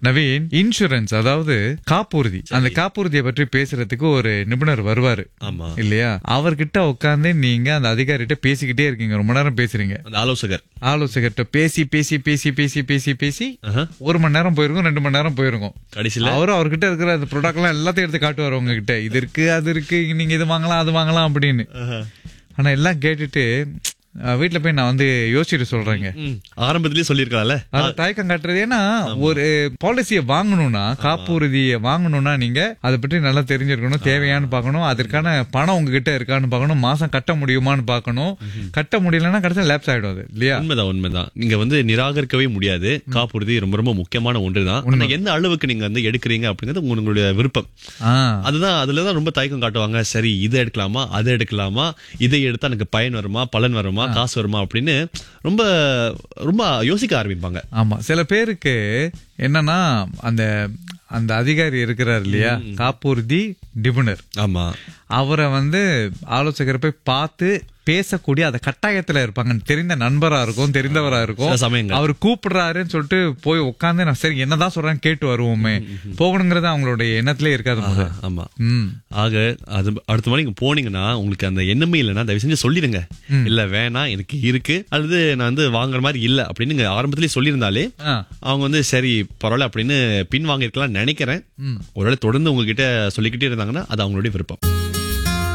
Naveen insurance அதாவது காப்புறுதி அந்த காப்புறுதியை பற்றி பேசுறதுக்கு ஒரு நிபுணர் வருவாரு ஆமா இல்லையா அவர்கிட்ட உட்காந்து நீங்க அந்த அதிகாரிகிட்ட பேசிக்கிட்டே இருக்கீங்க ரொம்ப நேரம் பேசுறீங்க அந்த ஆலோசகர் ஆலோசகர்கிட்ட பேசி பேசி பேசி பேசி பேசி பேசி ஆஹா. ஒரு மணி நேரம் போயிருக்கும் ரெண்டு மணி நேரம் போயிருக்கும் கடைசியில அவரும் அவர்கிட்ட இருக்கிற அந்த ப்ராடக்ட் எல்லாம் எல்லாத்தையும் எடுத்து காட்டுவார் உங்ககிட்ட இது இருக்கு அது இருக்கு நீங்க இது வாங்கலாம் அது வாங்கலாம் அப்படின்னு ஆஹா. ஆனா எல்லாம் கேட்டுட்டு அஹ், வீட்ல போய் நான் வந்து யோசிச்சுட்டு சொல்றேங்க ம், ஆரம்பத்திலேயே சொல்லியிருக்கலாம்ல அது தயக்கம் காட்டுறது ஏன்னா ஒரு பாலிசியை வாங்கணும்னா காப்புறுதியை வாங்கணும்னா நீங்க அதை பற்றி நல்லா தெரிஞ்சிருக்கணும் தேவையான்னு பார்க்கணும் அதற்கான பணம் உங்ககிட்ட இருக்கான்னு பார்க்கணும் மாசம் கட்ட முடியுமான்னு பார்க்கணும் கட்ட முடியலன்னா கடைசியில் லேப்ஸ் ஆயிடும் அது இல்லையா உண்மைதான் உண்மைதான் நீங்க வந்து நிராகரிக்கவே முடியாது காப்புறுதி ரொம்ப ரொம்ப முக்கியமான ஒன்றுதான் ஆனா எந்த அளவுக்கு நீங்க வந்து எடுக்கிறீங்க அப்படிங்கிறது உங்களுடைய விருப்பம் ஆ அதுதான் அதுலதான் ரொம்ப தயக்கம் காட்டுவாங்க சரி இதை எடுக்கலாமா அதை எடுக்கலாமா இதை எடுத்தா எனக்கு பயன் வருமா பலன் வருமா காசு வருமா அப்படின்னு ரொம்ப ரொம்ப யோசிக்க ஆரம்பிப்பாங்க ஆமா சில பேருக்கு என்னன்னா அந்த அந்த அதிகாரி இருக்கிறார் இல்லையா காப்புறுதி நிபுணர் ஆமா அவரை வந்து ஆலோசகரை போய் பார்த்து பேசக்கூடிய அந்த கட்டாயத்துல இருப்பாங்க தெரிந்த நண்பரா இருக்கும் தெரிந்தவரா இருக்கும் சில சமயங்கள். அவர் கூப்பிடுறாருன்னு சொல்லிட்டு போய் உட்காந்து நான் சரி என்னதான் சொல்றான்னு கேட்டு வருவோமே போகணுங்கிறது அவங்களுடைய எண்ணத்திலே இருக்காது முத. ஆமா ம் ஆக அது அடுத்த மாதிரி நீங்க போனீங்கன்னா உங்களுக்கு அந்த எண்ணமே இல்லைன்னா தயவு செஞ்சு சொல்லிடுங்க இல்ல வேணாம் எனக்கு இருக்கு அல்லது நான் வந்து வாங்குற மாதிரி இல்ல அப்படின்னு நீங்க ஆரம்பத்திலேயே சொல்லியிருந்தாலே ஆ அவங்க வந்து சரி பரவாயில்ல அப்படின்னு பின் வாங்கிருக்கலாம் நினைக்கிறேன் ஒருவேளை தொடர்ந்து உங்ககிட்ட சொல்லிக்கிட்டே இருந்தாங்கன்னா அது அவங்களுடைய விருப்பம்